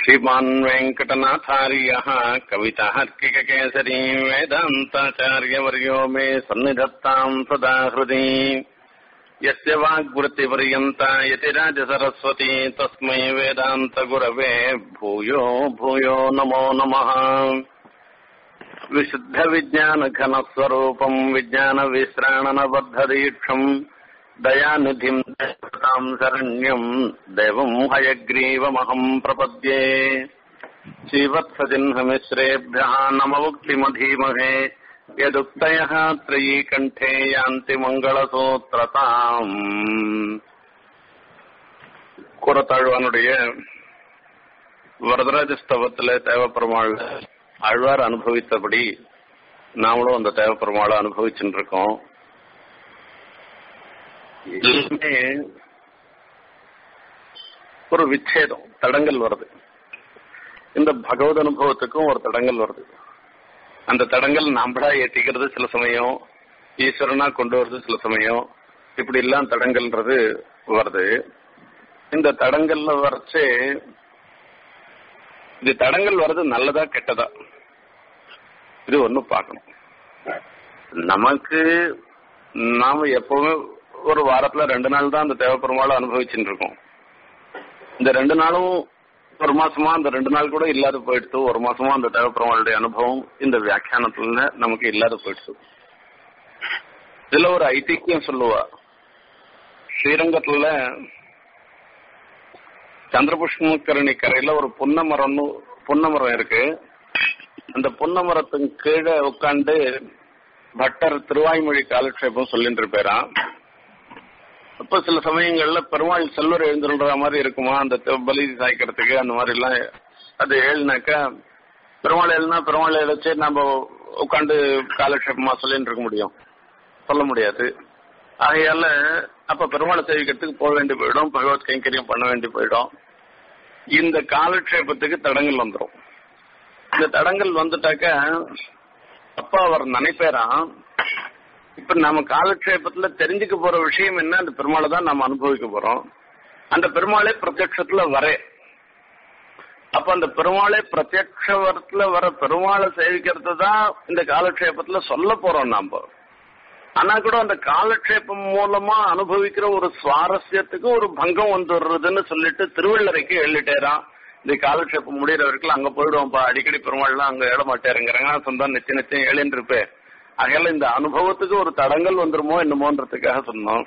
श्रीमान् वेङ्कटनाथार्यः कवितार्किककेसरी वेदान्ताचार्यवर्यो मे सन्निधत्ताम् सदा हृदि यस्य वाग्वृत्तिपर्यन्ता यतिराजसरस्वती तस्मै वेदान्तगुरवे भूयो भूयो नमो नमः विशुद्धविज्ञानघनस्वरूपम् विज्ञानविश्राणनबद्धदीक्षम् दयानिधिम् ताम् शरण्यम् देवम् हयग्रीवमहम् प्रपद्ये श्रीवत्सजिह्नमिश्रेभ्यः नममुक्तिमधीमहे यदुक्तयः त्रयीकण्ठे यान्ति மங்களசூத்திரதாம் கூறத்தாழ்வானுடைய வரதராஜ ஸ்தவத்துல தேவப்பெருமாள் ஆழ்வார் அனுபவித்தபடி நாமளும் அந்த தேவப்பெருமாளை அனுபவிச்சுட்டு இருக்கோம் எல்லாமே ஒரு விச்சேதம் தடங்கல் வருது இந்த பகவத் அனுபவத்துக்கும் ஒரு தடங்கல் வருது அந்த தடங்கல் நம்மளா ஏற்றிக்கிறது சில சமயம் ஈஸ்வரனா கொண்டு வருது சில சமயம் இப்படி எல்லாம் தடங்கல்ன்றது வருது இந்த தடங்கல்ல வரைச்சு இது தடங்கல் வர்றது நல்லதா கெட்டதா இது ஒன்னும் பார்க்கணும் நமக்கு நாம எப்பவுமே ஒரு வாரத்துல ரெண்டு நாள் தான் அந்த தேவைப்பெருமாளை அனுபவிச்சுட்டு இருக்கோம் இந்த ரெண்டு நாளும் ஒரு மாசமா அந்த ரெண்டு நாள் கூட இல்லாத போயிடுச்சு ஒரு மாசமா அந்த தேவைப்பெருமாளுடைய அனுபவம் இந்த வியாக்கியானத்துல நமக்கு இல்லாத போயிடுச்சு இதுல ஒரு ஐதிக்கியம் சொல்லுவா ஸ்ரீரங்கத்துல சந்திரபுஷ்மக்கரணி கரையில ஒரு புன்ன மரம்னு புன்ன மரம் இருக்கு அந்த புன்ன மரத்தின் கீழே உட்காந்து பட்டர் திருவாய்மொழி காலக்ஷேபம் சொல்லிட்டு இருப்பாராம் அப்ப சில சமயங்கள்ல பெருமாள் செல்வர் எழுந்துன்ற மாதிரி இருக்குமா அந்த பலி சாய்க்கிறதுக்கு அந்த மாதிரி எல்லாம் அது எழுனாக்கா பெருமாள் எழுனா பெருமாள் எழுச்சு நம்ம உட்காந்து காலக்ஷேபமா சொல்லிட்டு இருக்க முடியும் சொல்ல முடியாது ஆகையால அப்ப பெருமாளை சேவிக்கிறதுக்கு போக வேண்டி போயிடும் பகவத் கைங்கரியம் பண்ண வேண்டி போயிடும் இந்த காலக்ஷேபத்துக்கு தடங்கள் வந்துடும் இந்த தடங்கள் வந்துட்டாக்க அப்ப அவர் நினைப்பேராம் இப்ப நம்ம காலக்ஷேபத்துல தெரிஞ்சுக்க போற விஷயம் என்ன அந்த பெருமாளை தான் நம்ம அனுபவிக்க போறோம் அந்த பெருமாளே பிரத்யட்சத்துல வரே அப்ப அந்த பெருமாளே பிரத்யட்சத்துல வர பெருமாளை சேவிக்கிறது தான் இந்த காலக்ஷேபத்துல சொல்ல போறோம் நாம ஆனா கூட அந்த காலக்ஷேபம் மூலமா அனுபவிக்கிற ஒரு சுவாரஸ்யத்துக்கு ஒரு பங்கம் வந்துடுறதுன்னு சொல்லிட்டு திருவள்ளரைக்கு எழுதிட்டேரான் இந்த காலக்ஷேபம் முடிகிற வரைக்கும் அங்க போயிடுவோம்ப்பா அடிக்கடி பெருமாள்லாம் அங்க எழ மாட்டேருங்கிறாங்க சொந்தம் நிச்சயம் நிச்சயம் ஏழின்னு இருப்பேன் ஆகையால இந்த அனுபவத்துக்கு ஒரு தடங்கள் வந்துருமோ என்னமோன்றதுக்காக சொன்னோம்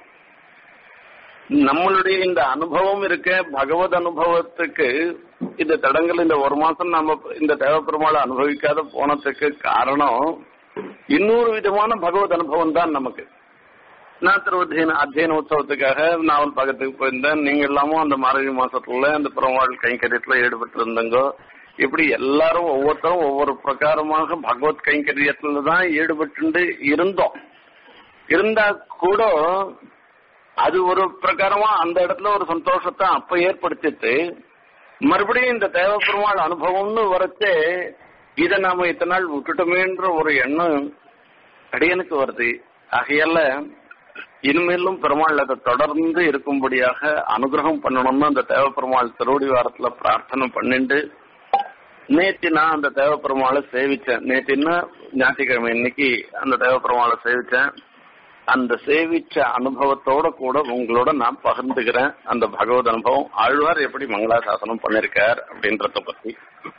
நம்மளுடைய இந்த அனுபவம் இருக்க பகவத் அனுபவத்துக்கு இந்த தடங்கள் இந்த ஒரு மாசம் நம்ம இந்த தேவப்பெருமாளை அனுபவிக்காத போனதுக்கு காரணம் இன்னொரு விதமான பகவத் அனுபவம் தான் நமக்கு நான் திருவத்தியன அத்தியன உற்சவத்துக்காக நாவல் பக்கத்துக்கு போயிருந்தேன் நீங்க எல்லாமும் அந்த மார்கழி மாசத்துல அந்த பெருமாள் கைங்கரியத்துல ஈடுபட்டு இருந்தங்கோ இப்படி எல்லாரும் ஒவ்வொருத்தரும் ஒவ்வொரு பிரகாரமாக பகவத் கைங்கரியத்துல தான் ஈடுபட்டு இருந்தோம் இருந்தா கூட அது ஒரு பிரகாரமா அந்த இடத்துல ஒரு சந்தோஷத்தை அப்ப ஏற்படுத்திட்டு மறுபடியும் இந்த தேவப்பெருமாள் அனுபவம்னு வரச்சே இதை நாம இத்தனை நாள் விட்டுட்டோமேன்ற ஒரு எண்ணம் அடியனுக்கு வருது ஆகையால இனிமேலும் பெருமாள் அதை தொடர்ந்து இருக்கும்படியாக அனுகிரகம் பண்ணணும்னு அந்த தேவப்பெருமாள் திருவடி வாரத்துல பிரார்த்தனை பண்ணிட்டு நேற்று நான் அந்த தேவப்பெருமாளை சேவிச்சேன் நேற்றுன்னா ஞாயிற்றுக்கிழமை இன்னைக்கு அந்த தேவப்பெருமாளை சேவிச்சேன் அந்த சேவிச்ச அனுபவத்தோட கூட உங்களோட நான் பகிர்ந்துக்கிறேன் அந்த பகவத் அனுபவம் ஆழ்வார் எப்படி மங்களாசாசனம் பண்ணிருக்கார் அப்படின்றத பத்தி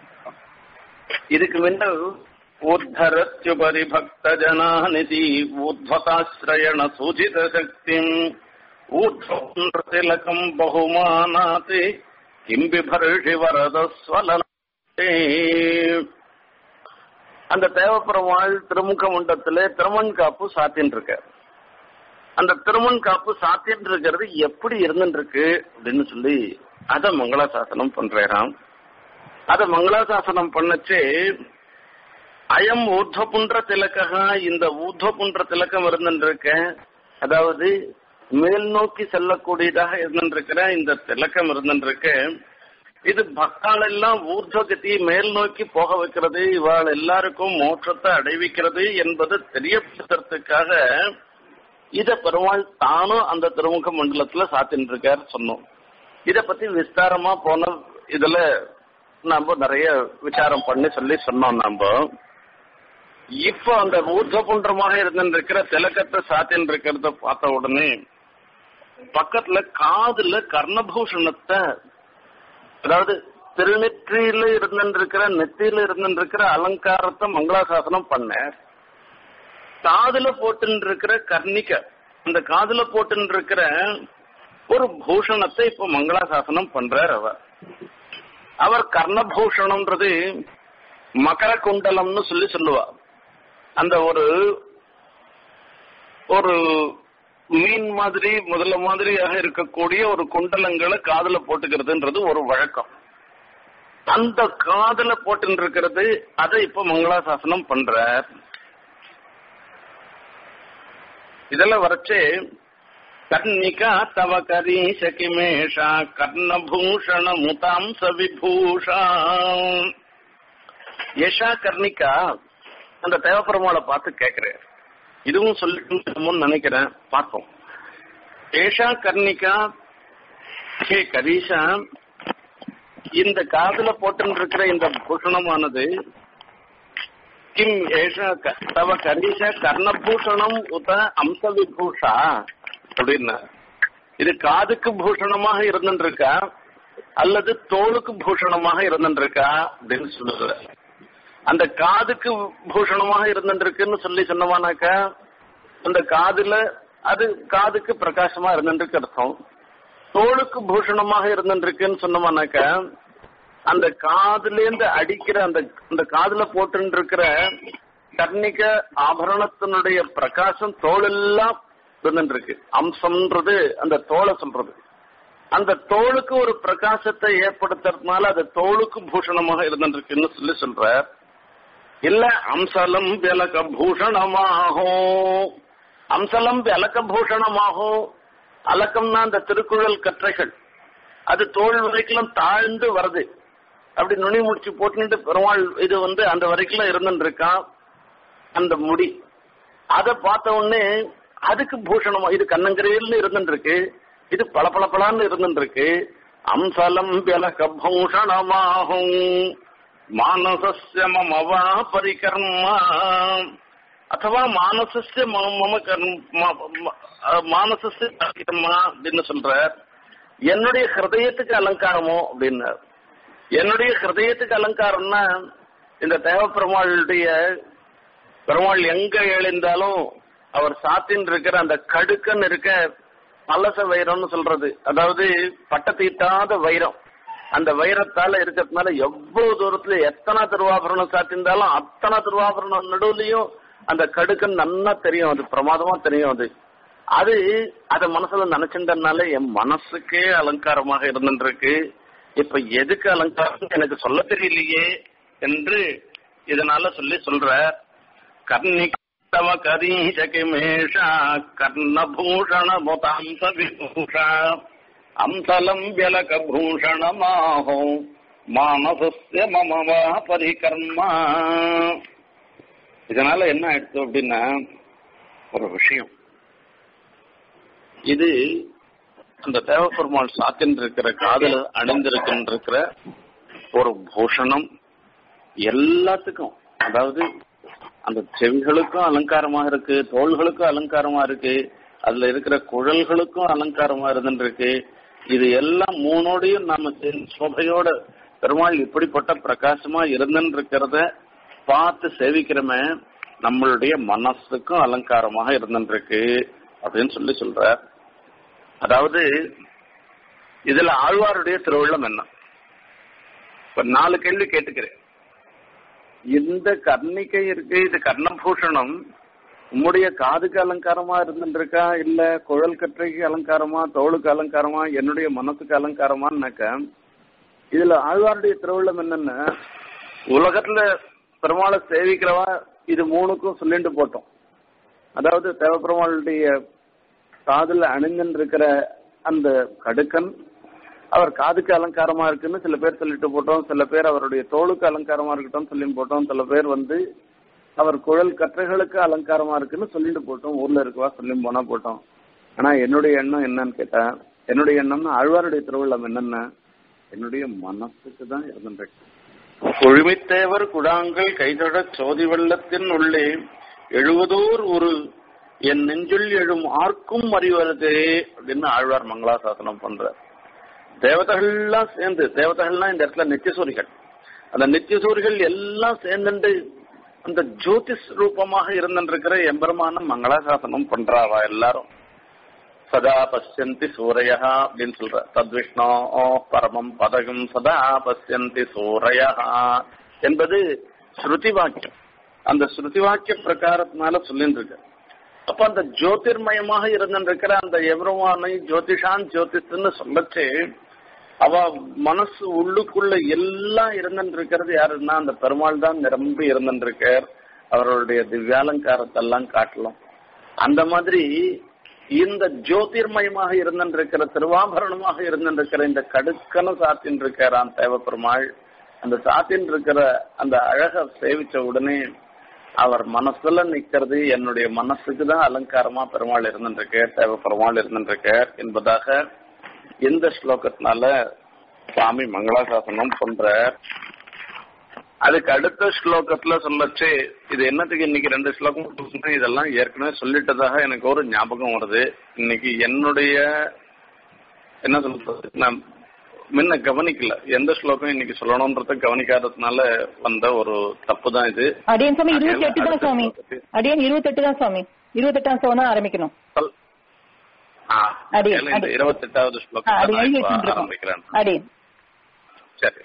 இதுக்கு முன்னர் உத்தரத்யுபரி பக்த ஜனாநிதி ஊர்வதாசிரயண சூச்சித சக்தி ஊர்வலகம் பகுமானாதி கிம்பிபர்ஷி வரதஸ்வல அந்த தேவப்பெருமாள் திருமுக மண்டலத்திலே திருமண் காப்பு சாத்தின்னு இருக்க அந்த திருமண் காப்பு சாத்தின்னு இருக்கிறது எப்படி இருந்துருக்கு அப்படின்னு சொல்லி அத மங்களாசாசனம் பண்றாராம் அத மங்களாசாசனம் பண்ணச்சு அயம் ஊர்துவபுன்ற திலக்கா இந்த ஊர்துவபுன்ற திலக்கம் இருந்துருக்க அதாவது மேல் நோக்கி செல்லக்கூடியதாக இருந்துருக்கிற இந்த திலக்கம் இருந்துருக்க இது பக்தாள் எல்லாம் ஊர்துவகதி மேல் நோக்கி போக வைக்கிறது இவாள் எல்லாருக்கும் மோட்சத்தை அடைவிக்கிறது என்பது தெரியப்படுத்துறதுக்காக இத பெருமாள் தானும் அந்த திருமுக மண்டலத்துல சாத்தின்னு இருக்கார் சொன்னோம் இத பத்தி விஸ்தாரமா போன இதுல நம்ம நிறைய விசாரம் பண்ணி சொல்லி சொன்னோம் நம்ம இப்போ அந்த ஊர்த புன்றமாக இருந்திருக்கிற திலக்கத்தை சாத்தின் இருக்கிறத பார்த்த உடனே பக்கத்துல காதுல கர்ணபூஷணத்தை அதாவது திருநெற்றியில இருந்திருக்கிற நெத்தியில இருந்திருக்கிற அலங்காரத்தை மங்களாசாசனம் பண்ண காதுல போட்டு இருக்கிற கர்ணிக்க அந்த காதுல போட்டு இருக்கிற ஒரு பூஷணத்தை இப்ப மங்களாசாசனம் பண்றார் அவர் அவர் கர்ணபூஷணம்ன்றது மகர குண்டலம்னு சொல்லி சொல்லுவா அந்த ஒரு ஒரு மீன் மாதிரி முதல்ல மாதிரியாக இருக்கக்கூடிய ஒரு குண்டலங்களை காதுல போட்டுக்கிறதுன்றது ஒரு வழக்கம் அந்த காதுல போட்டு இருக்கிறது அதை இப்ப மங்களாசாசனம் பண்ற இதெல்லாம் வரைச்சு கர்ணிகா தவ கரீஷ கிமேஷா கர்ணபூஷண முதாம்ச விபூஷா யஷா கர்ணிகா அந்த தேவப்பெருமாளை பார்த்து கேட்கிறேன் இதுவும் சொல்லிட்டு நினைக்கிறேன் பார்ப்போம் ஏஷா கர்ணிகா ஹே கரீஷா இந்த காதுல போட்டு இருக்கிற இந்த பூஷணமானது கிம் ஏஷா க- தவ கரீஷ கர்ணபூஷணம் உத அம்ச விபூஷா அப்படின்னா இது காதுக்கு பூஷணமாக இருந்துருக்கா அல்லது தோளுக்கு பூஷணமாக இருந்துருக்கா அப்படின்னு சொல்லுற அந்த காதுக்கு பூஷணமாக இருந்துருக்குன்னு சொல்லி சொன்னோமானாக்கா அந்த காதுல அது காதுக்கு பிரகாசமா இருந்துருக்கு அர்த்தம் தோளுக்கு பூஷணமாக இருந்துருக்குன்னு சொன்னோமானாக்கா அந்த காதுலேருந்து அடிக்கிற அந்த அந்த காதுல போட்டு இருக்கிற கர்ணிக ஆபரணத்தினுடைய பிரகாசம் தோலெல்லாம் இருந்துருக்கு அம்சம்ன்றது அந்த தோலை சொல்றது அந்த தோளுக்கு ஒரு பிரகாசத்தை ஏற்படுத்துறதுனால அது தோளுக்கு பூஷணமாக இருந்துருக்குன்னு சொல்லி சொல்ற இல்ல அம்சலம் விலக பூஷணமாகும் அம்சலம் விலக பூஷணமாகும் அலக்கம்னா அந்த திருக்குறள் கற்றைகள் அது தோல் வரைக்கும் தாழ்ந்து வருது அப்படி நுனி முடிச்சு போட்டுட்டு பெருமாள் இது வந்து அந்த வரைக்கும் இருந்துட்டு இருக்கான் அந்த முடி அதை பார்த்த உடனே அதுக்கு பூஷணமா இது கண்ணங்கரையில் இருந்துட்டு இருக்கு இது பளபளபளான்னு இருந்துட்டு இருக்கு அம்சலம் விலக பூஷணமாகும் மானசஸ்ய மமவா பரிகர்மா ಅಥವಾ ಮಾನಸಸ್ಯ ಮ- ಮಮ ಕರ್ಮ ಮ- ಮ- அஹ் மானசஸ்ய பரிகர்மா அப்படின்னு சொல்ற என்னுடைய ஹிருதயத்துக்கு அலங்காரமோ அப்படின்னார் என்னுடைய ஹிருதயத்துக்கு அலங்காரம்னா இந்த தேவ பெருமாளுடைய பெருமாள் எங்க எழுந்தாலும் அவர் சாத்தின் இருக்கிற அந்த கடுக்கன் இருக்க பல்லச வைரம்னு சொல்றது அதாவது பட்டத்தீட்டாத வைரம் அந்த வைரத்தால இருக்கிறதுனால எவ்வளவு தூரத்துல எத்தனை திருவாபரணம் சாத்தியிருந்தாலும் அத்தனை திருவாபரணம் நடுவுலயும் அந்த கடுக்கன் நன்னா தெரியும் அது பிரமாதமா தெரியும் அது அது அத மனசுல நினைச்சின்றனால என் மனசுக்கே அலங்காரமாக இருந்துருக்கு இப்ப எதுக்கு அலங்காரம் எனக்கு சொல்ல தெரியலையே என்று இதனால சொல்லி சொல்ற கர்ணிகவ கரீஷகிமேஷா கர்ணபூஷண முதாம்ச விபூஷா அம்சலம் வியலக பூஷணமாஹோ மானசஸ்ய மமவா பரிகர்மா இதனால என்ன ஆயிடுச்சு அப்படின்னா ஒரு விஷயம் இது அந்த தேவப்பெருமாள் சாத்தின் இருக்கிற காதல் அணிந்திருக்கின்ற ஒரு பூஷணம் எல்லாத்துக்கும் அதாவது அந்த செவிகளுக்கும் அலங்காரமா இருக்கு தோள்களுக்கும் அலங்காரமா இருக்கு அதுல இருக்கிற குழல்களுக்கும் அலங்காரமா இருந்துருக்கு இது எல்லாம் மூணோடையும் நாம சேர்ந்து சோபையோட பெருமாள் இப்படிப்பட்ட பிரகாசமா இருந்துன்னு இருக்கிறத பார்த்து சேவிக்கிறோமே நம்மளுடைய மனசுக்கும் அலங்காரமாக இருந்துருக்கு அப்படின்னு சொல்லி சொல்ற அதாவது இதுல ஆழ்வாருடைய திருவுள்ளம் என்ன இப்ப நாலு கேள்வி கேட்டுக்கிறேன் இந்த கர்ணிக்கை இருக்கு இது கர்ணபூஷணம் உம்முடைய காதுக்கு அலங்காரமா இருந்துருக்கா இல்ல குழல் கற்றைக்கு அலங்காரமா தோளுக்கு அலங்காரமா என்னுடைய மனசுக்கு அலங்காரமான்னாக்க இதுல ஆழ்வாருடைய திருவிழம் என்னன்னா உலகத்துல பெருமாளை சேவிக்கிறவா இது மூணுக்கும் சொல்லிட்டு போட்டோம் அதாவது தேவப்பெருமாளுடைய காதுல அணிஞ்சுன்னு இருக்கிற அந்த கடுக்கன் அவர் காதுக்கு அலங்காரமா இருக்குன்னு சில பேர் சொல்லிட்டு போட்டோம் சில பேர் அவருடைய தோளுக்கு அலங்காரமா இருக்கட்டும் சொல்லி போட்டோம் சில பேர் வந்து அவர் குழல் கற்றைகளுக்கு அலங்காரமா இருக்குன்னு சொல்லிட்டு போட்டோம் ஊர்ல இருக்கவா சொல்லி போனா போட்டோம் ஆனா என்னுடைய எண்ணம் என்னன்னு கேட்டா என்னுடைய எண்ணம்னா ஆழ்வாருடைய திருவிழம் என்னன்னா என்னுடைய மனசுக்கு தான் இருந்துருக்கு கொழுமைத்தேவர் குழாங்கள் கைதொடச் சோதி வெள்ளத்தின் உள்ளே எழுவதோர் ஒரு என் நெஞ்சுள் எழும் ஆர்க்கும் அறிவதே அப்படின்னு ஆழ்வார் மங்களாசாசனம் பண்றார் தேவதைகள்லாம் சேர்ந்து தேவதைகள்லாம் இந்த இடத்துல நித்தியசூரிகள் அந்த நித்தியசூரிகள் எல்லாம் சேர்ந்துட்டு அந்த ஜோதிஷ் ரூபமாக இருந்திருக்கிற எம்பெருமான மங்களாசாசனம் பண்றாவா எல்லாரும் சதா பசியந்தி சூரையா அப்படின்னு சொல்ற தத்விஷ்ணோ பரமம் பதகம் சதா பசியந்தி சூரையா என்பது ஸ்ருதி வாக்கியம் அந்த ஸ்ருதி வாக்கிய பிரகாரத்தினால சொல்லிட்டு இருக்கு அப்ப அந்த ஜோதிர்மயமாக இருந்திருக்கிற அந்த எவருமானை ஜோதிஷான் ஜோதிஷ்னு சொல்லச்சு அவ மனசு உள்ளுக்குள்ள எல்லாம் இருந்துருக்கிறது யாருன்னா அந்த பெருமாள் தான் நிரம்பி இருந்துருக்கார் அவர்களுடைய திவ்யாலங்காரத்தெல்லாம் காட்டலாம் அந்த மாதிரி இந்த ஜோதிர்மயமாக இருந்திருக்கிற திருவாபரணமாக இருந்திருக்கிற இந்த கடுக்கன சாத்தின் இருக்கிறான் தேவ பெருமாள் அந்த சாத்தின் இருக்கிற அந்த அழக சேவிச்ச உடனே அவர் மனசுல நிக்கிறது என்னுடைய மனசுக்கு தான் அலங்காரமா பெருமாள் இருந்துருக்கார் தேவ பெருமாள் இருந்துருக்கார் என்பதாக இந்த ஸ்லோகத்தினால சுவாமி மங்களாசாசனம் பண்ற அதுக்கு அடுத்த ஸ்லோகத்துல சொல்லச்சு இது என்னத்துக்கு இன்னைக்கு ரெண்டு ஸ்லோகம் சொன்னேன், இதெல்லாம் ஏற்கனவே சொல்லிட்டதாக எனக்கு ஒரு ஞாபகம் வருது இன்னைக்கு என்னுடைய என்ன சொல்றது நான் முன்ன கவனிக்கல எந்த ஸ்லோகம் இன்னைக்கு சொல்லணும்ன்றத கவனிக்காததுனால வந்த ஒரு தப்பு தான் இது அடியன் சாமி இருபத்தி எட்டு தான் அடுத்த சுவாமி ஸ்லோகத்துக்கு. அடியன் இருபத்தெட்டு தான் சுவாமி இருபத்தெட்டாம் சோனா ஆரம்பிக்கணும் சொல். ஆ, அடி, இல்ல, இந்த அடி. இருபத்தெட்டாவது ஆ, ஸ்லோகம் அது நான் எழுதி இப்ப வச்சுருக்கோம் ஆரம்பிக்கிறேன் அடியன் சரி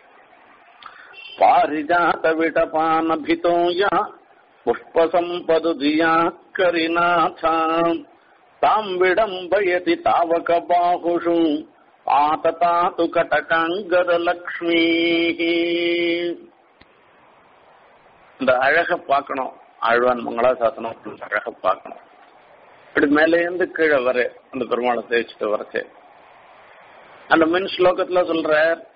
பாரிஜாత విటపానభితో యా పుష్పసంపదు ధియా కరినాథ తాం విడంబయతి తావక బాహుషు ఆతతాతు కటకాంగద లక్ష్మీ இந்த அழக பார்க்கணும் ஆழ்வான் மங்களாசாசனம் இந்த அழக பார்க்கணும் இப்படி மேலேருந்து கீழே வர அந்த பெருமாளை தேய்ச்சிட்டு வரச்சே அந்த மின் ஸ்லோகத்துல சொல்ற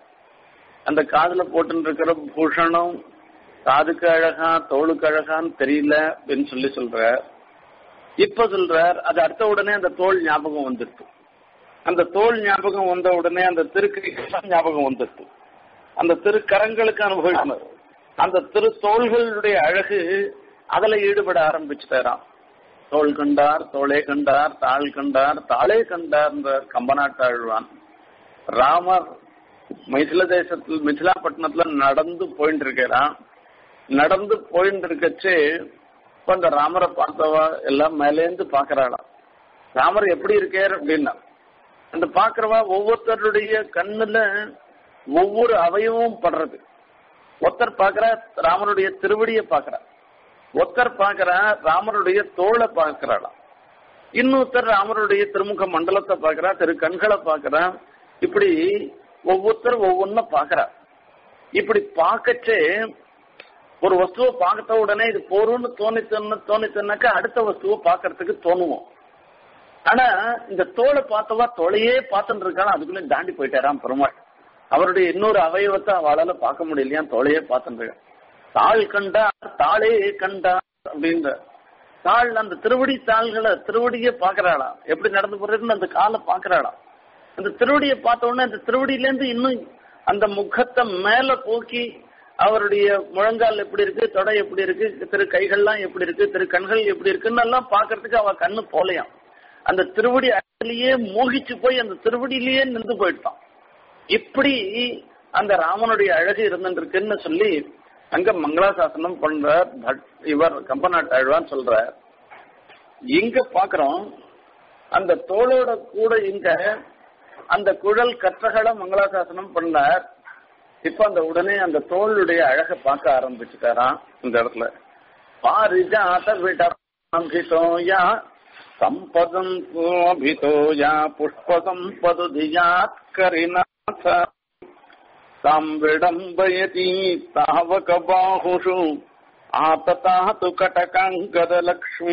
அந்த காதுல போட்டு இருக்கிற பூஷணம் காதுக்கு அழகா தோளுக்கு அழகான்னு தெரியல அப்படின்னு சொல்லி சொல்ற இப்ப சொல்றார் அது அடுத்த உடனே அந்த தோல் ஞாபகம் வந்துடுது அந்த தோல் ஞாபகம் வந்த உடனே அந்த திருக்கை ஞாபகம் வந்துடுது அந்த திருக்கரங்களுக்கு அனுபவிக்கணும் அந்த திரு தோள்களுடைய அழகு அதுல ஈடுபட ஆரம்பிச்சுட்டாராம் தோள் கண்டார் தோளே கண்டார் தாள் கண்டார் தாளே கண்டார் கம்பநாட்டாழ்வான் ராமர் மிதில தேசத்தில் மிதிலாப்பட்டினத்துல நடந்து போயிட்டு இருக்கிறான் நடந்து போயிட்டு இருக்கச்சு இப்ப அந்த ராமரை பார்த்தவா எல்லாம் மேலேந்து பாக்குறாளாம் ராமர் எப்படி இருக்கார் அப்படின்னா அந்த பாக்குறவா ஒவ்வொருத்தருடைய கண்ணுல ஒவ்வொரு அவயவமும் படுறது ஒருத்தர் பாக்குற ராமருடைய திருவடியை பாக்குறா ஒருத்தர் பாக்குறா ராமருடைய தோளை பாக்குறாளாம் இன்னொருத்தர் ராமருடைய திருமுக மண்டலத்தை பாக்குறா திரு கண்களை பாக்குறா இப்படி ஒவ்வொருத்தர் ஒவ்வொன்ன பாக்குறா இப்படி பார்க்கச்சே ஒரு வஸ்துவை பார்த்த உடனே இது போரும்னு தோணித்தன்னு தோணித்தன்னாக்கா அடுத்த வஸ்துவை பார்க்கறதுக்கு தோணுவோம் ஆனா இந்த தோலை பார்த்தவா தோலையே பார்த்துட்டு இருக்கானா அதுக்குள்ள தாண்டி போயிட்டாராம் பெருமாள் அவருடைய இன்னொரு அவயவத்தை அவளால பார்க்க முடியலையா தோலையே பார்த்துட்டு இருக்கா தாள் கண்டா தாளே கண்டா அப்படின்ற தாள் அந்த திருவடி தாள்களை திருவடியே பாக்குறாளா எப்படி நடந்து போறதுன்னு அந்த காலை பாக்குறாளா அந்த திருவடியை பார்த்த உடனே அந்த திருவடியில இருந்து இன்னும் அந்த முகத்தை மேல போக்கி அவருடைய முழங்கால் எப்படி இருக்கு தொடை எப்படி இருக்கு திரு கைகள்லாம் எப்படி இருக்கு திரு கண்கள் எப்படி இருக்குன்னு எல்லாம் பாக்குறதுக்கு அவ கண்ணு போலையாம் அந்த திருவடி அழகிலேயே மோகிச்சு போய் அந்த திருவடியிலேயே நின்று போயிட்டான் இப்படி அந்த ராமனுடைய அழகு இருந்துருக்குன்னு சொல்லி அங்க மங்களாசாசனம் பண்ற பட் இவர் கம்பநாட்டு அழ்வான்னு சொல்ற இங்க பாக்குறோம் அந்த தோளோட கூட இங்க அந்த குழல் கற்றகளை மங்களாசாசனம் பண்ணார் இப்ப அந்த உடனே அந்த தோளுடைய அழக பார்க்க ஆரம்பிச்சுட்டாராம் இந்த இடத்துல பாரிஜாத விடோயா சம்பதம் அபிதோயா புஷ்ப சம்பது தியாத் கரிநாத தாம் விடம்பயதி தாவக பாகுஷு ஆத்ததாத்து கடகாங்கத லக்ஷ்மீ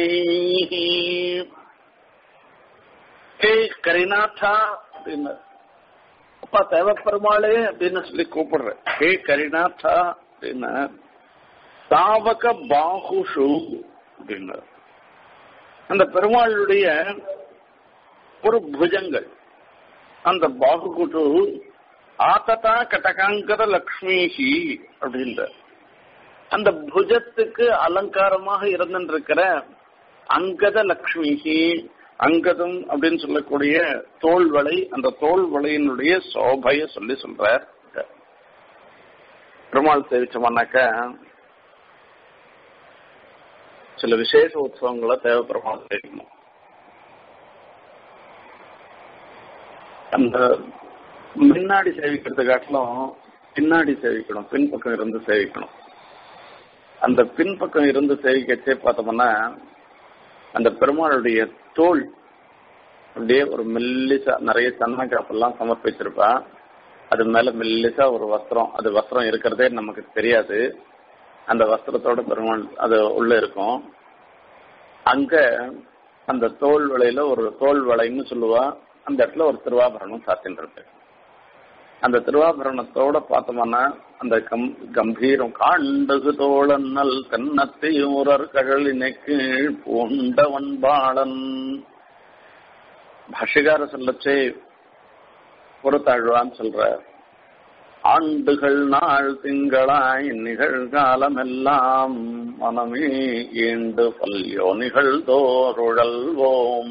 ஹே கரிநாதா அப்படின்னு அப்பா தேவ பெருமாளே அப்படின்னு சொல்லி கூப்பிடுற ஹே கரிநாதா அப்படின்னு தாவக பாகுஷு அப்படின்னு அந்த பெருமாளுடைய ஒரு புஜங்கள் அந்த பாகுகுட்டு ஆத்ததா கட்டகாங்கத லக்ஷ்மிஹி அப்படின்ற அந்த புஜத்துக்கு அலங்காரமாக இருந்திருக்கிற அங்கத லக்ஷ்மிஹி அங்கதம் அப்படின்னு சொல்லக்கூடிய தோல்வளை அந்த தோல்வளையினுடைய சோபைய சொல்லி சொல்றார் பெருமாள் சேவிச்சோம்னாக்க சில விசேஷ உற்சவங்களை தேவை பெருமாள் சேவிக்கணும் அந்த முன்னாடி சேவிக்கிறது காட்டிலும் பின்னாடி சேவிக்கணும் பின்பக்கம் இருந்து சேவிக்கணும் அந்த பின்பக்கம் இருந்து சேவிக்கச்சே பார்த்தோம்னா அந்த பெருமாளுடைய தோல் அப்படியே ஒரு மெல்லிசா நிறைய சன்ன காப்பெல்லாம் சமர்ப்பிச்சிருப்பா அது மேல மெல்லிசா ஒரு வஸ்திரம் அது வஸ்திரம் இருக்கிறதே நமக்கு தெரியாது அந்த வஸ்திரத்தோட பெருமாள் அது உள்ள இருக்கும் அங்க அந்த தோல் வளையில ஒரு தோல் வளைன்னு சொல்லுவா அந்த இடத்துல ஒரு திருவாபரணம் சாத்தின்னு இருக்கு அந்த திருவாபரணத்தோட பார்த்தோம்னா அந்த கம் கம்பீரம் காண்டகு தோழன்னல் தென்னத்தையூரர் கழலினை கீழ் பூண்டவன் பாளன் பாஷிகார சொல்லச்சே புறத்தாழ்வான்னு சொல்ற ஆண்டுகள் நாள் திங்களாய் நிகழ்காலமெல்லாம் மனமே ஈண்டு பல்யோ நிகழ்தோருழல்வோம்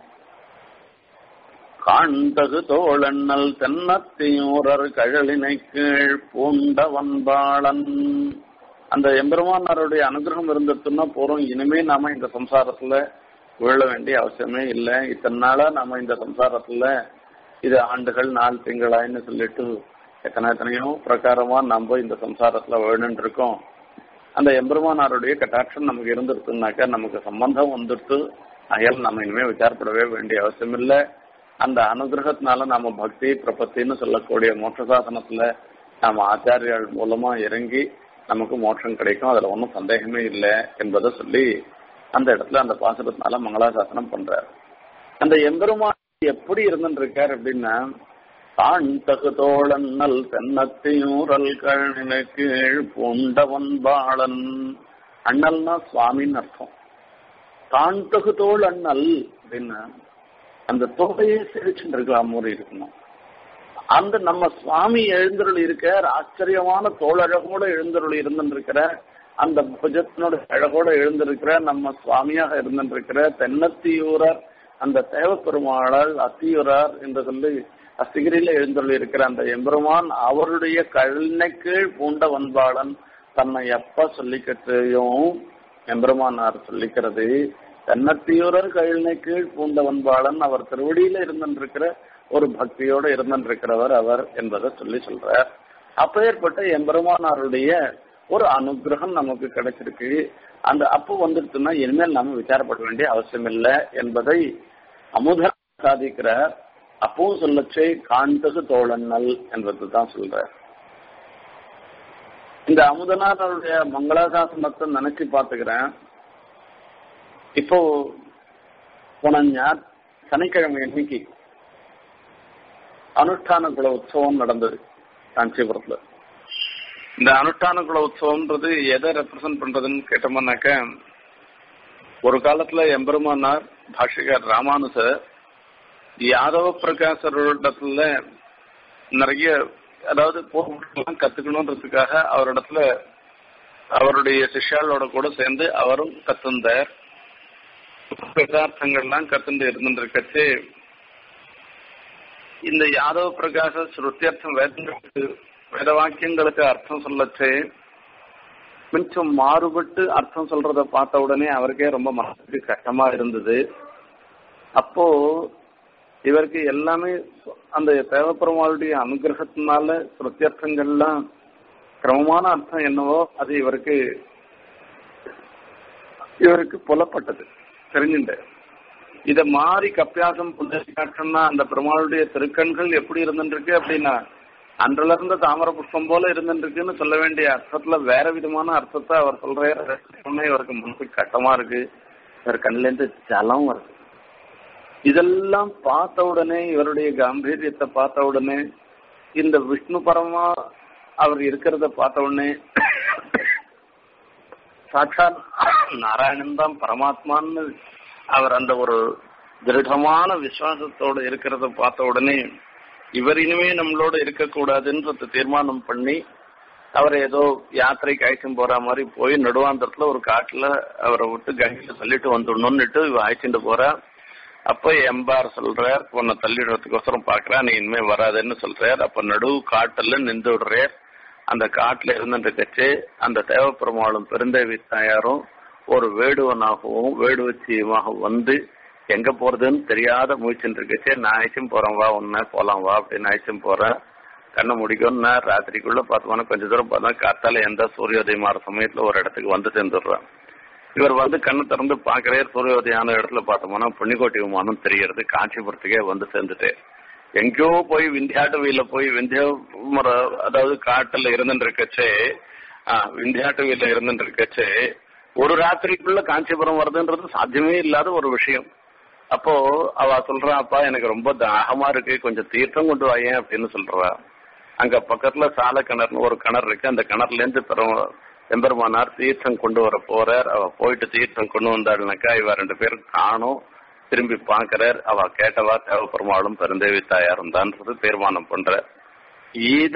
காண்டகு தோழண்ணல் தென்னத்தியூரர் கழலினை கீழ் பூண்டவன்பாளன் அந்த எம்பெருமானாருடைய அனுகிரகம் இருந்துட்டுன்னா போறோம் இனிமே நாம இந்த சம்சாரத்துல விழ வேண்டிய அவசியமே இல்லை இத்தனை நாளா நாம இந்த சம்சாரத்துல இது ஆண்டுகள் நாள் திங்களாயின்னு சொல்லிட்டு எத்தனை எத்தனையோ பிரகாரமா நம்ம இந்த சம்சாரத்துல வேணுன்னு இருக்கோம் அந்த எம்பெருமானாருடைய கட்டாட்சம் நமக்கு இருந்துருக்குனாக்கா நமக்கு சம்பந்தம் வந்துட்டு அயல் நம்ம இனிமே விசாரப்படவே வேண்டிய அவசியம் இல்லை அந்த அனுகிரகத்தினால நாம பக்தி பிரபத்தின்னு சொல்லக்கூடிய மோட்ச சாசனத்துல நாம ஆச்சாரியால் மூலமா இறங்கி நமக்கு மோட்சம் கிடைக்கும் அதுல ஒன்றும் சந்தேகமே இல்லை என்பதை சொல்லி அந்த இடத்துல அந்த பாசுரத்தினால மங்களாசாசனம் பண்றார் அந்த எம்பெருமான் எப்படி இருந்துட்டு இருக்கார் அப்படின்னா தான் தகு தோழன்னல் தென்னத்தியூரல் கழனின கீழ் பூண்டவன் பாளன் அண்ணல்னா சுவாமின்னு அர்த்தம் தான் தகு தோல் அண்ணல் அப்படின்னா அந்த தொகையை சிரிச்சுட்டு இருக்கலாம் மாதிரி இருக்கணும் அந்த நம்ம சுவாமி எழுந்தருள் இருக்க ஆச்சரியமான தோழழகோட எழுந்தருள் இருந்திருக்கிற அந்த புஜத்தினோட அழகோட எழுந்திருக்கிற நம்ம சுவாமியாக இருந்திருக்கிற தென்னத்தியூரர் அந்த தேவப்பெருமாளால் அத்தியூரார் என்று சொல்லி அஸ்திகிரியில எழுந்தருள் இருக்கிற அந்த எம்பெருமான் அவருடைய கழுனை கீழ் பூண்ட வன்பாளன் தன்னை எப்ப சொல்லிக்கட்டையும் எம்பெருமானார் சொல்லிக்கிறது தென்னத்தியூரர் கழுனை கீழ் பூண்ட வன்பாளன் அவர் திருவடியில இருந்திருக்கிற ஒரு பக்தியோட இருந்திருக்கிறவர் அவர் என்பதை சொல்லி சொல்றார் அப்பேற்பட்ட எம்பெருமானாருடைய ஒரு அனுகிரகம் நமக்கு கிடைச்சிருக்கு அந்த அப்போ வந்துருச்சுன்னா இனிமேல் நாம விசாரப்பட வேண்டிய அவசியம் இல்லை என்பதை அமுத சாதிக்கிறார் அப்பவும் சொல்லச்சே காண்டகு தோழன்னல் என்பது தான் சொல்ற இந்த அமுதனாருடைய மங்களாசாசனத்தை நினைச்சு பாத்துக்கிறேன் இப்போ போன ஞார் சனிக்கிழமை அன்னைக்கு அனுஷ்டான குல உற்சவம் நடந்தது காஞ்சிபுரத்துல இந்த அனுஷ்டான குல உற்சவம்ன்றது எதை ரெப்ரசன்ட் பண்றதுன்னு கேட்டோம்னாக்க ஒரு காலத்துல எம்பெருமானார் பாஷிகர் ராமானுசர் யாதவ பிரகாசரோடத்துல நிறைய அதாவது போர்லாம் கத்துக்கணுன்றதுக்காக அவரிடத்துல அவருடைய சிஷ்யாளோட கூட சேர்ந்து அவரும் கத்துந்தார் பதார்த்தங்கள்லாம் கத்துண்டு இருந்துருக்கச்சு இந்த யாதவ பிரகாச ஸ்ருத்தியர்த்தம் வேதங்களுக்கு வேத வாக்கியங்களுக்கு அர்த்தம் சொல்லச்சு கொஞ்சம் மாறுபட்டு அர்த்தம் சொல்றத பார்த்த உடனே அவருக்கே ரொம்ப மனசுக்கு கஷ்டமா இருந்தது அப்போ இவருக்கு எல்லாமே அந்த தேவப்பெருமாளுடைய அனுகிரகத்தினால பிரத்யர்த்தங்கள்லாம் கிரமமான அர்த்தம் என்னவோ அது இவருக்கு இவருக்கு புலப்பட்டது தெரிஞ்சுட்டு இத மாறி கப்பியாசம் புண்டரிகாட்சம்னா அந்த பெருமாளுடைய திருக்கண்கள் எப்படி இருந்துருக்கு அப்படின்னா அன்றில இருந்த தாமர புஷ்பம் போல இருந்துருக்குன்னு சொல்ல வேண்டிய அர்த்தத்துல வேற விதமான அர்த்தத்தை அவர் சொல்றாரு இவருக்கு மனசுக்கு கட்டமா இருக்கு இவர் கண்ணுல இருந்து ஜலம் வருது இதெல்லாம் பார்த்த உடனே இவருடைய காம்பீரியத்தை பார்த்த உடனே இந்த விஷ்ணு பரமா அவர் இருக்கிறத பார்த்த உடனே சாட்சாத் நாராயணன் தான் பரமாத்மான்னு அவர் அந்த ஒரு திருடமான விசுவாசத்தோட இருக்கிறத பார்த்த உடனே இவர் இனிமே நம்மளோட இருக்கக்கூடாதுன்றது தீர்மானம் பண்ணி அவர் ஏதோ யாத்திரைக்கு அழைச்சும் போற மாதிரி போய் நடுவாந்தரத்துல ஒரு காட்டுல அவரை விட்டு கங்கையில தள்ளிட்டு வந்துடணும்னுட்டு இவ அழைச்சிட்டு போறா அப்ப எம்பார் சொல்றார் உன்னை தள்ளிடுறதுக்கோசரம் பாக்குறா நீ இனிமே வராதுன்னு சொல்றார் அப்ப நடு காட்டுல நின்று விடுறார் அந்த காட்டுல இருந்துட்டு கச்சு அந்த தேவப்பெருமாளும் பெருந்தேவி தாயாரும் ஒரு வேடுவனாகவும் வேடுவச்சியமாகவும் வந்து எங்க போறதுன்னு தெரியாத முயற்சின்னு இருக்கச்சே நான் அழைச்சும் போறேன் வா உன்ன போலாம் வா அப்படின்னு அழைச்சும் போறேன் கண்ணை முடிக்கும்னா ராத்திரிக்குள்ள பார்த்தோம்னா கொஞ்ச தூரம் பார்த்தா காத்தால எந்த சூரியோதயம் ஆற சமயத்துல ஒரு இடத்துக்கு வந்து சேர்ந்துடுறான் இவர் வந்து கண்ணை திறந்து பாக்குறே சூரியோதயான இடத்துல பார்த்தோம்னா புண்ணிக்கோட்டி விமானம் தெரியறது காஞ்சிபுரத்துக்கே வந்து சேர்ந்துட்டு எங்கேயோ போய் விந்தியாட்டவியில போய் விந்திய மர அதாவது காட்டுல இருந்துட்டு இருக்கச்சே விந்தியாட்டவியில இருந்துட்டு இருக்கச்சே ஒரு ராத்திரிக்குள்ள காஞ்சிபுரம் வருதுன்றது சாத்தியமே இல்லாத ஒரு விஷயம் அப்போ அவ சொல்றா அப்பா எனக்கு ரொம்ப தாகமா இருக்கு கொஞ்சம் தீர்த்தம் கொண்டு வாயேன் அப்படின்னு சொல்றா அங்க பக்கத்துல சால கிணறுன்னு ஒரு கிணறு இருக்கு அந்த கிணறுல இருந்து பெரும் எம்பெருமானார் தீர்த்தம் கொண்டு வர போறார் அவ போயிட்டு தீர்த்தம் கொண்டு வந்தாள்னாக்கா இவ ரெண்டு பேரும் காணும் திரும்பி பாக்குறார் அவ கேட்டவா தேவப்பெருமாளும் பெருந்தேவி தாயாரும் தான் தீர்மானம் பண்ற இத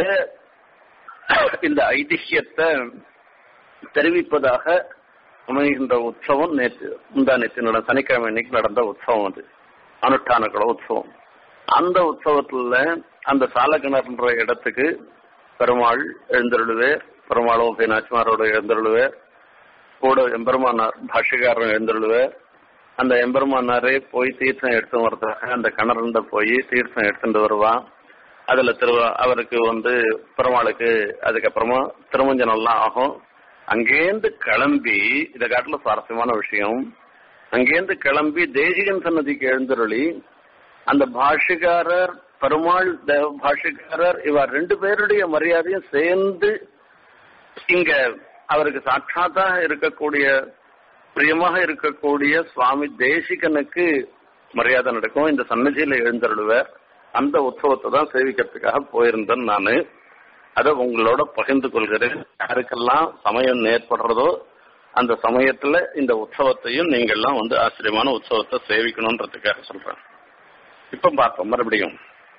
இந்த ஐதிஹ்யத்தை தெரிவிப்பதாக அமைகின்ற உற்சவம் நேற்று முந்தா நேற்று நட சனிக்கிழமை இன்னைக்கு நடந்த உற்சவம் அது அனுஷ்டான குல உற்சவம் அந்த உற்சவத்துல அந்த சாலக்கிணறுன்ற இடத்துக்கு பெருமாள் எழுந்தருளுவேர் பெருமாளும் நாச்சிமாரோட எழுந்தருளுவேர் கூட எம்பெருமானார் பாஷிகாரன் எழுந்தருளுவேர் அந்த எம்பெருமானாரே போய் தீர்த்தம் எடுத்து வரதுக்காக அந்த கிணறுண்ட போய் தீர்த்தம் எடுத்துட்டு வருவான் அதுல திரு அவருக்கு வந்து பெருமாளுக்கு அதுக்கப்புறமா திருமஞ்சனம் எல்லாம் ஆகும் அங்கேருந்து கிளம்பி இதை காட்டுல சுவாரஸ்யமான விஷயம் அங்கேருந்து கிளம்பி தேசிகன் சன்னதிக்கு எழுந்தருளி அந்த பாஷிகாரர் பெருமாள் தேவ பாஷிகாரர் இவர் ரெண்டு பேருடைய மரியாதையும் சேர்ந்து இங்க அவருக்கு சாட்சாத்தாக இருக்கக்கூடிய பிரியமாக இருக்கக்கூடிய சுவாமி தேசிகனுக்கு மரியாதை நடக்கும் இந்த சன்னதியில எழுந்தருளுவர் அந்த உற்சவத்தை தான் சேவிக்கிறதுக்காக போயிருந்தேன் நானு அதை உங்களோட பகிர்ந்து கொள்கிறேன் யாருக்கெல்லாம் சமயம் ஏற்படுறதோ அந்த சமயத்துல இந்த உற்சவத்தையும் நீங்கள்லாம் வந்து ஆச்சரியமான உற்சவத்தை சேவிக்கணும்ன்றதுக்காக சொல்றேன் இப்ப பார்ப்போம் மறுபடியும்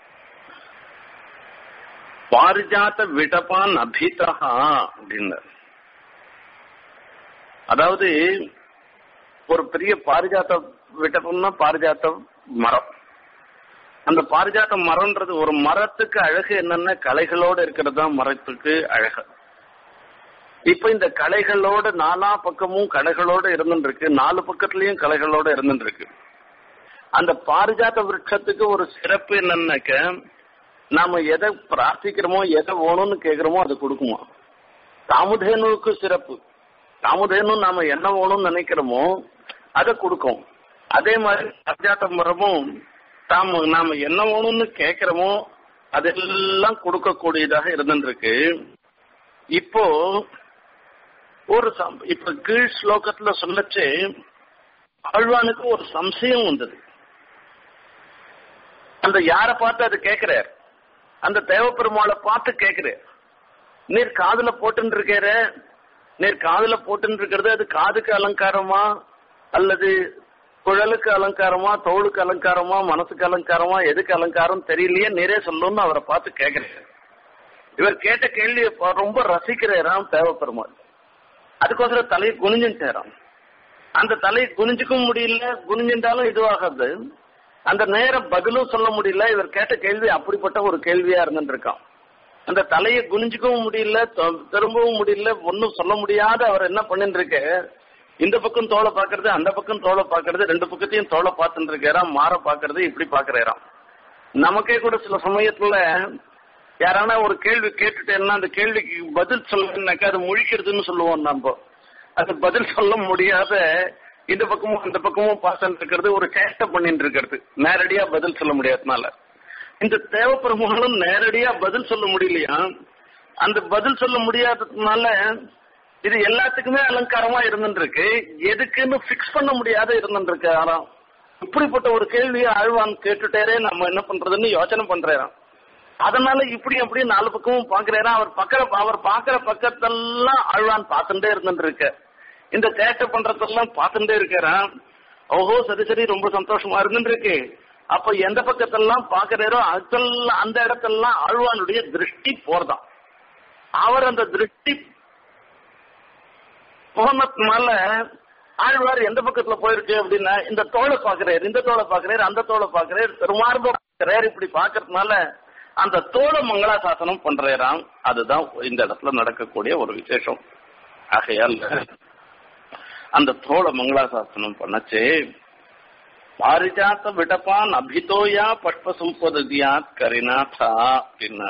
பாரிஜாத்த விடபான் அபிதா அப்படின்னு அதாவது ஒரு பெரிய பாரிஜாத்த விட்டப்பம்னா பாரிஜாத்த மரம் அந்த பாரிஜாத்த மரம்ன்றது ஒரு மரத்துக்கு அழகு என்னன்னா கலைகளோட இருக்கிறது தான் மரத்துக்கு அழகு இப்ப இந்த கலைகளோட நாலா பக்கமும் கலைகளோட இருந்துட்டு இருக்கு நாலு பக்கத்துலயும் கலைகளோட இருந்துட்டு இருக்கு அந்த பாரிஜாத்த விருட்சத்துக்கு ஒரு சிறப்பு என்னன்னாக்க நாம எதை பிரார்த்திக்கிறோமோ எதை வேணும்னு கேக்குறோமோ அது கொடுக்குமா காமுதேனுவுக்கு சிறப்பு காமுதேனு நாம என்ன வேணும்னு நினைக்கிறோமோ அதை கொடுக்கும் அதே மாதிரி பாரிஜாத்த மரமும் தாம் நாம என்ன வேணும்னு கேட்கிறோமோ அதெல்லாம் கொடுக்கக்கூடியதாக இருந்துருக்கு இப்போ ஒரு சம்- இப்ப கீழ் ஸ்லோகத்துல சொல்லச்சு ஆழ்வானுக்கு ஒரு சம்சயம் வந்தது அந்த யார பார்த்து அது கேட்கிறார் அந்த தேவப்பெருமாளை பார்த்து கேட்கிறார் நீர் காதுல போட்டுன்னு இருக்கிற நீர் காதுல போட்டுன்னு இருக்கிறது அது காதுக்கு அலங்காரமா அல்லது குழலுக்கு அலங்காரமா தோளுக்கு அலங்காரமா மனசுக்கு அலங்காரமா எதுக்கு அலங்காரம் தெரியலையே நீரே சொல்லுன்னு அவரை பார்த்து கேட்கிறார் இவர் கேட்ட கேள்வியை பா- ரொம்ப ரசிக்கிறாராம் தேவப்பெருமாள் அதுக்கோசரம் தலையை குனிஞ்சுட்டாராம் அந்த தலையை குனிஞ்சுக்கவும் முடியல குனிஞ்சின்றாலும் இதுவாகாது அந்த நேரம் பதிலும் சொல்ல முடியல இவர் கேட்ட கேள்வி அப்படிப்பட்ட ஒரு கேள்வியா இருந்துட்டு இருக்கான் அந்த தலையை குனிஞ்சுக்கவும் முடியல தொ- திரும்பவும் முடியல ஒன்னும் சொல்ல முடியாத அவர் என்ன பண்ணிட்டு இருக்க இந்த பக்கம் தோலை பாக்குறது அந்த பக்கம் தோலை பாக்குறது ரெண்டு பக்கத்தையும் தோலை பார்த்துட்டு இருக்காராம் மாற பாக்குறது இப்படி பாக்குறாராம் நமக்கே கூட சில சமயத்துல யாரானா ஒரு கேள்வி கேட்டுட்டேன்னா அந்த கேள்விக்கு பதில் சொல்லணும்னாக்கா அது முழிக்கிறதுன்னு சொல்லுவோம் நம்ம அது பதில் சொல்ல முடியாத இந்த பக்கமும் அந்த பக்கமும் பார்த்துட்டு இருக்கிறது ஒரு சேஷ்டை பண்ணிட்டு இருக்கிறது நேரடியா பதில் சொல்ல முடியாதனால இந்த தேவப்பெருமானும் நேரடியா பதில் சொல்ல முடியலையா அந்த பதில் சொல்ல முடியாததுனால இது எல்லாத்துக்குமே அலங்காரமா இருந்துட்டு இருக்கு எதுக்குன்னு பிக்ஸ் பண்ண முடியாத இருந்துட்டு இருக்கு ஆறாம் இப்படிப்பட்ட ஒரு கேள்வியை ஆழ்வான் கேட்டுட்டேரே நம்ம என்ன பண்றதுன்னு யோசனை பண்றேன் அதனால இப்படி அப்படி நாலு பக்கமும் பாக்குறாரா அவர் பக்கற அவர் பாக்குற பக்கத்தெல்லாம் ஆழ்வான் பார்த்துட்டே இருந்துட்டு இருக்க இந்த சேட்டை பண்றதெல்லாம் பார்த்துட்டே இருக்கிறான் ஓஹோ சரி சரி ரொம்ப சந்தோஷமா இருந்துட்டு இருக்கு அப்ப எந்த பக்கத்தெல்லாம் பாக்குறாரோ அதெல்லாம் அந்த இடத்தெல்லாம் ஆழ்வானுடைய திருஷ்டி போறதாம் அவர் அந்த திருஷ்டி போனதுனால ஆழ்வார் எந்த பக்கத்துல போயிருக்கு அப்படின்னா இந்த தோலை பாக்குறாரு இந்த தோலை பாக்குறாரு அந்த தோலை பாக்குறாரு பெருமார்ப பாக்குறாரு இப்படி பாக்குறதுனால அந்த தோலை மங்களாசாசனம் பண்றாராம் அதுதான் இந்த இடத்துல நடக்கக்கூடிய ஒரு விசேஷம் ஆகையால் அந்த தோலை மங்களாசாசனம் பண்ணச்சு பாரிஜாத்த விடப்பான் அபிதோயா பஷ்ப சும்பதியாத் கரிநாதா அப்படின்னா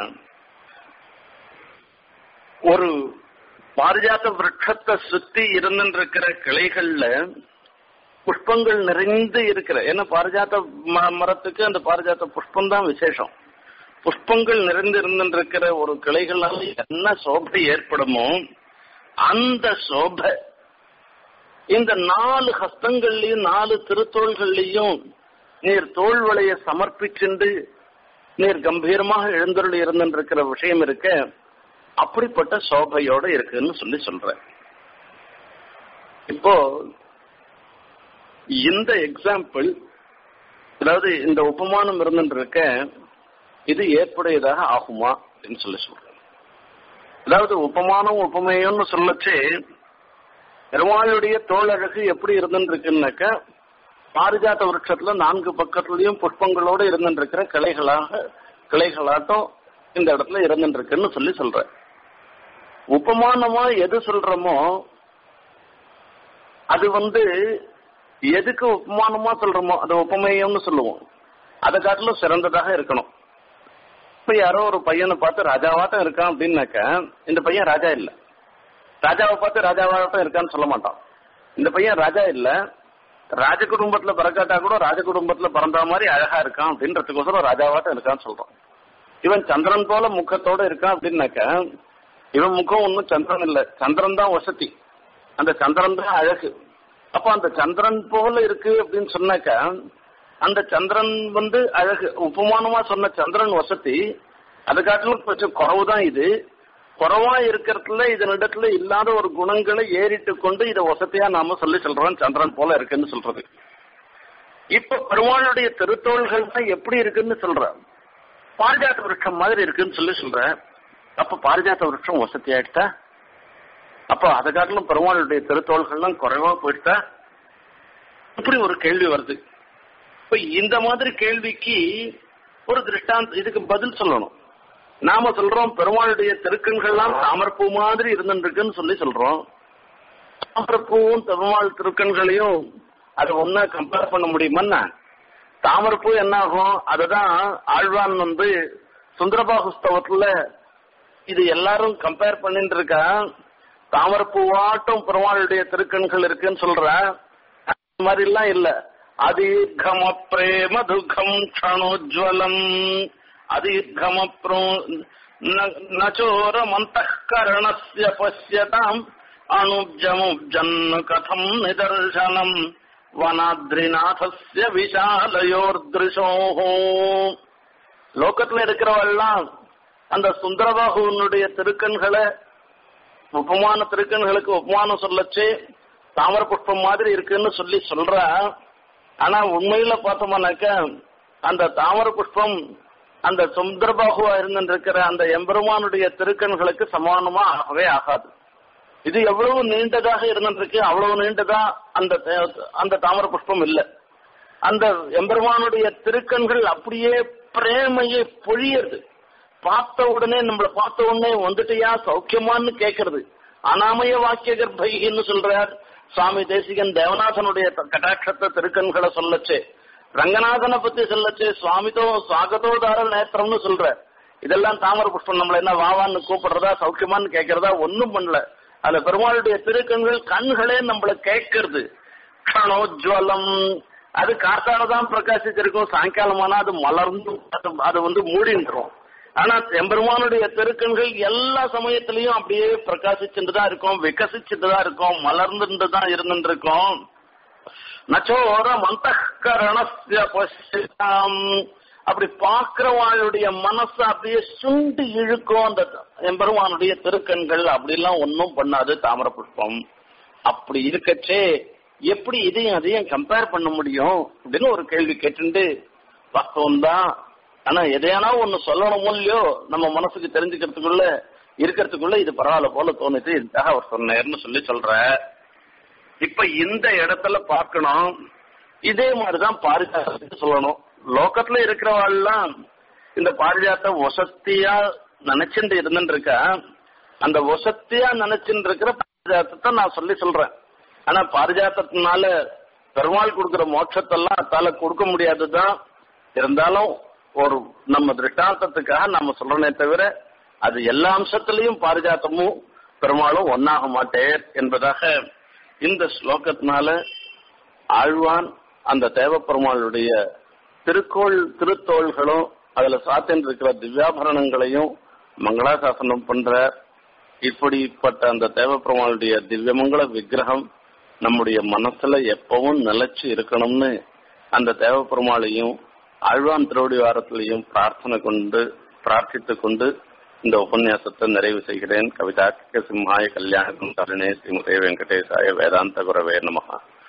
ஒரு பாரிஜாத்த விரட்சத்தை சுத்தி இருந்துருக்கிற கிளைகள்ல புஷ்பங்கள் நிறைந்து இருக்கிற ஏன்னா பாரிஜாத்த ம- மரத்துக்கு அந்த பாரிஜாத்த புஷ்பம் தான் விசேஷம் புஷ்பங்கள் நிறைந்து இருந்துருக்கிற ஒரு கிளைகளால என்ன சோபை ஏற்படுமோ அந்த சோபை இந்த நாலு ஹஸ்தங்கள்லயும் நாலு திருத்தோள்கள்லயும் நீர் தோல்வளைய சமர்ப்பிச்சுண்டு நீர் கம்பீரமாக எழுந்தருள் இருந்திருக்கிற விஷயம் இருக்க அப்படிப்பட்ட சோபையோட இருக்குன்னு சொல்லி சொல்றேன் இப்போ இந்த எக்ஸாம்பிள் அதாவது இந்த உபமானம் இருந்துருக்க இது ஏற்புடையதாக ஆகுமா அப்படின்னு சொல்லி சொல்றேன் அதாவது உபமானம் உபமேயம்னு சொல்லச்சு பெருமாளுடைய தோழழகு எப்படி இருந்துருக்குன்னாக்க பாரிஜாத விருட்சத்துல நான்கு பக்கத்துலயும் புஷ்பங்களோட இருந்துருக்கிற கிளைகளாக கிளைகளாட்டம் இந்த இடத்துல இருந்துருக்குன்னு சொல்லி சொல்றேன் உபமானமா எது சொல்றோமோ அது வந்து எதுக்கு உபமானமா சொல்றோமோ அது உபமேயம்னு சொல்லுவோம் அதை காட்டிலும் சிறந்ததாக இருக்கணும் இப்ப யாரோ ஒரு பையனை பார்த்து ராஜாவாட்டம் இருக்கான் அப்படின்னாக்க இந்த பையன் ராஜா இல்ல ராஜாவை பார்த்து ராஜாவாட்டம் இருக்கான்னு சொல்ல மாட்டான் இந்த பையன் ராஜா இல்ல ராஜ குடும்பத்துல பிறக்காட்டா கூட ராஜ குடும்பத்துல பிறந்த மாதிரி அழகா இருக்கான் அப்படின்றதுக்கோசரம் ராஜாவாட்டம் இருக்கான்னு சொல்றோம் இவன் சந்திரன் போல முகத்தோட இருக்கான் அப்படின்னாக்க இவன் முகம் ஒன்னும் சந்திரன் இல்ல சந்திரன் தான் வசதி அந்த சந்திரன் தான் அழகு அப்ப அந்த சந்திரன் போல இருக்கு அப்படின்னு சொன்னாக்க அந்த சந்திரன் வந்து அழகு உபமானமா சொன்ன சந்திரன் வசதி அது காட்டிலும் கொஞ்சம் குறவுதான் இது குறவா இருக்கிறதுல இதனிடத்துல இல்லாத ஒரு குணங்களை ஏறிட்டு கொண்டு இதை வசதியா நாம சொல்லி சொல்றோம் சந்திரன் போல இருக்குன்னு சொல்றது இப்ப பெருமாளுடைய திருத்தோள்கள் தான் எப்படி இருக்குன்னு சொல்ற பாரிஜாத்த விருட்சம் மாதிரி இருக்குன்னு சொல்லி சொல்ற அப்ப பாரிஜாத்த விருட்சம் வசதி ஆயிட்டா அப்ப அதை காட்டிலும் பெருமாளுடைய திருத்தோள்கள்லாம் குறைவா போயிட்டா இப்படி ஒரு கேள்வி வருது இப்ப இந்த மாதிரி கேள்விக்கு ஒரு திருஷ்டாந்த் இதுக்கு பதில் சொல்லணும் நாம சொல்றோம் பெருமாளுடைய திருக்கண்கள்லாம் தாமரப்பூ மாதிரி இருந்துருக்குன்னு சொல்லி சொல்றோம் தாமரப்பூவும் பெருமாள் திருக்கண்களையும் அது ஒன்னா கம்பேர் பண்ண முடியுமா தாமரப்பூ என்ன ஆகும் அதுதான் ஆழ்வான் வந்து சுந்தரபாகுஸ்தவத்துல இது எல்லாரும் கம்பேர் பண்ணிட்டு இருக்கா தாமரப்பூவாட்டம் பெருமாளுடைய திருக்கண்கள் இருக்குன்னு சொல்ற அந்த மாதிரி எல்லாம் இல்ல அதீர்கம பிரேம துக்கம் க்ஷணோஜ்வலம் அதீர்கமப்ரோ நச்சோரமந்த கரணஸ்ய பசியதாம் அனுஜமுஜன்னு கதம் நிதர்சனம் வனாத்ரிநாதஸ்ய விஷாலயோர்திருஷோஹோ லோகத்துல இருக்கிறவெல்லாம் அந்த சுந்தரபாகுவனுடைய திருக்கண்களை உபமான திருக்கண்களுக்கு உபமானம் சொல்லச்சு தாமர புஷ்பம் மாதிரி இருக்குன்னு சொல்லி சொல்ற ஆனா உண்மையில பார்த்தோம்னாக்க அந்த தாமர புஷ்பம் அந்த சுந்தரபாகுவா இருந்திருக்கிற அந்த எம்பெருமானுடைய திருக்கண்களுக்கு சமானமா ஆகவே ஆகாது இது எவ்வளவு நீண்டதாக இருந்திருக்கு அவ்வளவு நீண்டதா அந்த தே- அந்த தாமர புஷ்பம் இல்ல அந்த எம்பெருமானுடைய திருக்கண்கள் அப்படியே பிரேமையை பொழியறது பார்த்த உடனே நம்மள பார்த்த உடனே வந்துட்டியா சௌக்கியமான்னு கேக்குறது அனாமய வாக்கிய கர்ப்பைன்னு சொல்றார் சுவாமி தேசிகன் தேவநாதனுடைய த- கட்டாட்சத்தை திருக்கண்களை சொல்லச்சே ரங்கநாதனை பத்தி சொல்லச்சே சுவாமிதோ சுவாகதோதார நேத்திரம்னு சொல்ற இதெல்லாம் தாமர புஷ்பம் நம்மள என்ன வாவான்னு கூப்பிடுறதா சௌக்கியமான்னு கேக்குறதா ஒண்ணும் பண்ணல அதுல பெருமாளுடைய திருக்கண்கள் கண்களே நம்மள கேட்கறது க்ஷணோஜ்வலம் அது காத்தால தான் பிரகாசிச்சிருக்கும் சாயங்காலமானா அது மலர்ந்து அது- அது வந்து மூடின்றோம் ஆனா எம்பெருமானுடைய திருக்கண்கள் எல்லா சமயத்திலையும் அப்படியே பிரகாசிச்சுட்டு தான் இருக்கும் விகசிச்சுட்டு தான் இருக்கும் மலர்ந்துட்டு தான் இருந்துட்டு இருக்கும் நச்சோர மந்தகரணஸ்ய பசியாம் அப்படி பாக்குறவாளுடைய மனசு அப்படியே சுண்டி இழுக்கும் அந்த எம்பெருமானுடைய திருக்கண்கள் அப்படிலாம் ஒன்றும் பண்ணாது தாமர புஷ்பம் அப்படி இருக்கச்சே எப்படி இதையும் அதையும் கம்பேர் பண்ண முடியும் அப்படின்னு ஒரு கேள்வி கேட்டுண்டு வாஸ்தவம் தான் ஆனா எதையானா ஒண்ணு சொல்லணும் இல்லையோ நம்ம மனசுக்கு தெரிஞ்சுக்கிறதுக்குள்ள இருக்கிறதுக்குள்ள இது பரவாயில்ல போல தோணுது இதுக்காக அவர் சொன்னார்னு சொல்லி சொல்ற இப்ப இந்த இடத்துல பார்க்கணும் இதே மாதிரிதான் பாரிஜாதத்துக்கு சொல்லணும் லோகத்துல இருக்கிறவாள்லாம் இந்த பாரிஜாத்த வசத்தியா நினைச்சுட்டு இருந்துட்டு இருக்கா அந்த வசத்தியா நினைச்சுட்டு இருக்கிற பாரிஜாத்தத்தை நான் சொல்லி சொல்றேன் ஆனா பாரிஜாத்தத்தினால பெருமாள் கொடுக்கிற மோட்சத்தெல்லாம் அதால கொடுக்க முடியாதுதான் இருந்தாலும் ஒரு நம்ம திருஷ்டாந்தத்துக்காக நம்ம சொல்றனே தவிர அது எல்லா அம்சத்திலையும் பாரிஜாத்தமும் பெருமாளும் ஒன்னாக மாட்டேர் என்பதாக இந்த ஸ்லோகத்தினால ஆழ்வான் அந்த தேவப்பெருமாளுடைய திருக்கோள் திருத்தோள்களும் அதுல சாத்தின் இருக்கிற திவ்யாபரணங்களையும் மங்களாசாசனம் பண்ற இப்படிப்பட்ட அந்த தேவப்பெருமாளுடைய திவ்யமங்கல விக்கிரகம் நம்முடைய மனசுல எப்பவும் நிலைச்சு இருக்கணும்னு அந்த தேவப்பெருமாளையும் ஆழ்வான் திருவடி வாரத்திலையும் பிரார்த்தனை கொண்டு பிரார்த்தித்துக் கொண்டு இந்த உபன்யாசத்தை நிறைவு செய்கிறேன் கவிதா சிம்ஹாய கல்யாணம் தருணே ஸ்ரீமதே வெங்கடேசாய வேதாந்த குரவே நமகா